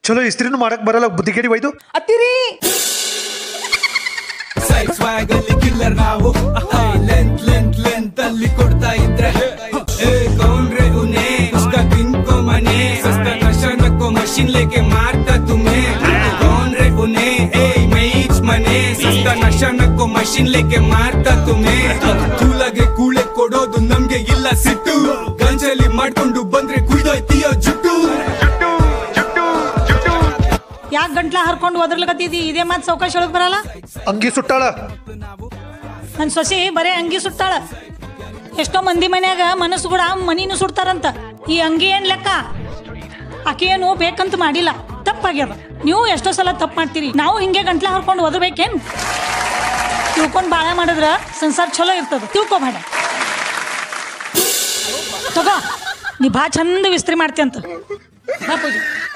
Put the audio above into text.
ಚಲೋ ಇಸ್ತ್ರಿನೂ ಮಾಡಕ್ ಬರಲ್ಲ ಬುದ್ಧಿಗೇಡಿ ಒಯ್ದು ಅತ್ತಿರಿ ಸೈಡ್ ಸ್ವಾಗ್ ಅಲ್ಲಿ ಕಿಲ್ಲರ್ ನಾವು ಲೆಂತ್ ಲೆಂತ್ ಲೆಂತ್ ಅಲ್ಲಿ ಕೊಡ್ತಾ ಇದ್ರೆ ಏ ಕೌನ್ರೆ ಉನೆ उसका किनको मने सस्ता नशा नको मशीन लेके मारता तुम्हें कौन रे उन्हें ए मैच मने सस्ता नशा नको मशीन लेके मारता तुम्हें ತೂಲಗೆ ಕೂಳೆ ಕೊಡೋದು ನಮ್ಗೆ ಇಲ್ಲ ಸಿಟ್ಟು ಗಂಜಲಿ ಮಾಡ್ಕೊಂಡು ಬಂದ್ರೆ ಕುಯ್ದೋಯ್ತೀಯೋ ಜುಟ್ಟು ಯಾಕೆ ಗಂಟ್ಲ ಹರ್ಕೊಂಡು ಒದರ್ಲಕತ್ತಿದಿ ಇದೇ ಮಾತು ಸಾವಕಾಶ ಒಳಗೆ ಬರಲ್ಲ ಅಂಗಿ ಸುಟ್ಟಾಳ ನನ್ನ ಸೊಸಿ ಬರೇ ಅಂಗಿ ಸುಟ್ಟಾಳ ಎಷ್ಟೋ ಮಂದಿ ಮನ್ಯಾಗ ಮನಸ್ಸು ಕೂಡ ಮನಿನೂ ಸುಡ್ತಾರಂತ ಈ ಅಂಗಿ ಏನ್ ಲೆಕ್ಕ ಆಕೆ ಏನು ಬೇಕಂತ ಮಾಡಿಲ್ಲ ತಪ್ಪಾಗ್ಯದ ನೀವು ಎಷ್ಟೋ ಸಲ ತಪ್ಪು ಮಾಡ್ತೀರಿ ನಾವು ಹಿಂಗೆ ಗಂಟ್ಲ ಹರ್ಕೊಂಡು ಓದಬೇಕೇನ್ ತಿಳ್ಕೊಂಡು ಬಾಳ ಮಾಡಿದ್ರ ಸಂಸಾರ ಚಲೋ ಇರ್ತದ ತಿಳ್ಕೊಬೇಡ ತಗೋ ನೀ ಬಾ ಚಂದ ವಿಸ್ತ್ರಿ ಮಾಡ್ತಿ ಅಂತ ಬಾ ಪೂಜೆ